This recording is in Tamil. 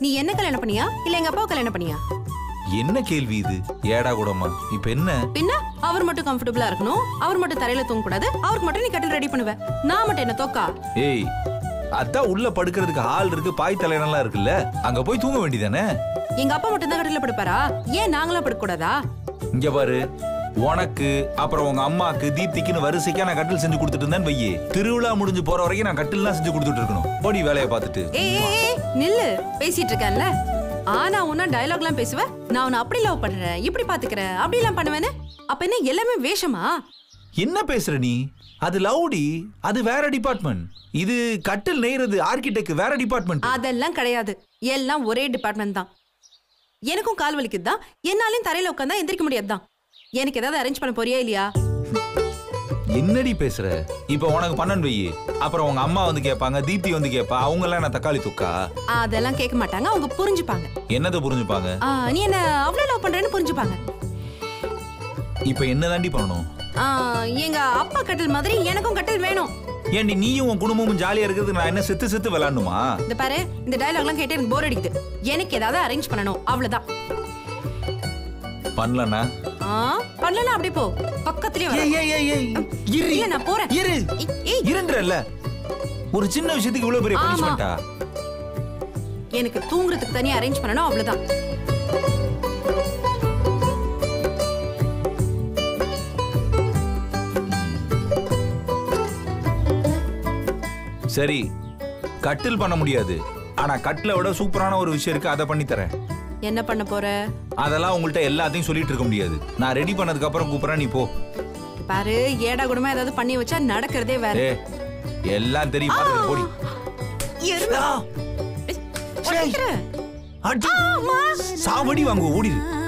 நீ என்ன கல்யாணம் பண்ணியா இல்ல எங்க அப்பாவை கல்யாணம் பண்ணியா என்ன கேள்வி இது ஏடா கூடமா இப்ப என்ன பின்ன அவர் மட்டும் கம்ஃபர்டபுளா இருக்கணும் அவர் மட்டும் தரையில தூங்க கூடாது அவருக்கு மட்டும் நீ கட்டில் ரெடி பண்ணுவ நான் மட்டும் என்ன தோக்கா ஏய் அதான் உள்ள படுக்கிறதுக்கு ஆள் இருக்கு பாய் தலையணெல்லாம் இருக்குல்ல அங்க போய் தூங்க வேண்டியதானே எங்க அப்பா மட்டும் தான் கட்டில படுப்பாரா ஏன் நாங்களாம் படுக்க கூடாதா இங்க பாரு உனக்கு அப்புறம் உங்க அம்மாக்கு தீப்திக்குன்னு வரிசைக்கா நான் கட்டில் செஞ்சு கொடுத்துட்டு இருந்தேன் வையே திருவிழா முடிஞ்சு போற வரைக்கும் நான் கட்டில்லாம் செஞ்சு கொடுத்துட்டு இருக்கணும் போடி வேலையை பார்த்துட்டு ஏய் ஏய், ஏய் நில்லு பேசிட்டு இருக்கேன்ல ஆனா உன்னா டயலாக்லாம் பேசுவ நான் உன்னை அப்படி லவ் பண்றேன் இப்படி பாத்துக்கிறேன் அப்படி எல்லாம் பண்ணுவேன்னு அப்ப என்ன எல்லாமே வேஷமா என்ன பேசுற நீ அது லவுடி அது வேற டிபார்ட்மெண்ட் இது கட்டில் நெய்றது ஆர்கிடெக்ட் வேற டிபார்ட்மெண்ட் அதெல்லாம் கிடையாது எல்லாம் ஒரே டிபார்ட்மெண்ட் தான் எனக்கும் கால் வலிக்குது தான் என்னாலையும் தரையில உட்காந்தா எந்திரிக்க முடியாது தான் எனக்கு ஏதாவது அரேஞ்ச் பண்ண போறியா இல்லையா என்னடி பேசுற இப்ப உனக்கு பன்னெண்டு வையி அப்புறம் உங்க அம்மா வந்து கேட்பாங்க தீப்தி வந்து கேட்பா அவங்க எல்லாம் என்ன தக்காளி துக்கா அதெல்லாம் கேட்க மாட்டாங்க அவங்க புரிஞ்சுப்பாங்க என்னதை புரிஞ்சுப்பாங்க ஆ, நீ என்ன அவ்வளவு லவ் பண்றேன்னு புரிஞ்சுப்பாங்க இப்ப என்னதாண்டி பண்ணணும் ஆ, எங்க அப்பா கட்டில் மாதிரி எனக்கும் கட்டில் வேணும் ஏன்டி நீயும் உன் குடும்பமும் ஜாலியா இருக்கிறது நான் என்ன செத்து செத்து விளாடணுமா இந்த பாரு இந்த டயலாக்லாம் கேட்டு எனக்கு போர் அடிக்குது எனக்கு ஏதாவது அரேஞ்ச் பண்ணணும் அவ்வளவுதான் பண்ணலனா ஆ, பண்ணலன்னா அப்படியே போ பக்கத்துலயே வர ஏய் ஏய் ஏய் ஏய் இரு இல்ல நான் போறேன் இரு ஏய், ஏய் இருன்றல்ல ஒரு சின்ன விஷயத்துக்கு இவ்வளவு பெரிய ஆமா. பனிஷ்மெண்டா எனக்கு தூங்குறதுக்கு தனியா அரேஞ்ச் பண்ணணும் அவ்வளவுதான் சரி கட்டில் பண்ண முடியாது ஆனா கட்டில விட சூப்பரான ஒரு விஷயம் இருக்கு அதை பண்ணி தரேன் என்ன பண்ண போற அதெல்லாம் உங்கள்ட்ட எல்லாத்தையும் சொல்லிட்டு இருக்க முடியாது நான் ரெடி பண்ணதுக்கு அப்புறம் கூப்பிடுறேன் நீ போ பாரு ஏடா கூடமா ஏதாவது பண்ணி வச்சா நடக்கிறதே வேற ஏ எல்லாம் தெரியும் பாத்துட்டு போடி எருமை. ஆ, உடைக்கிற. அடி. சாவடி வாங்குவ ஓடிடு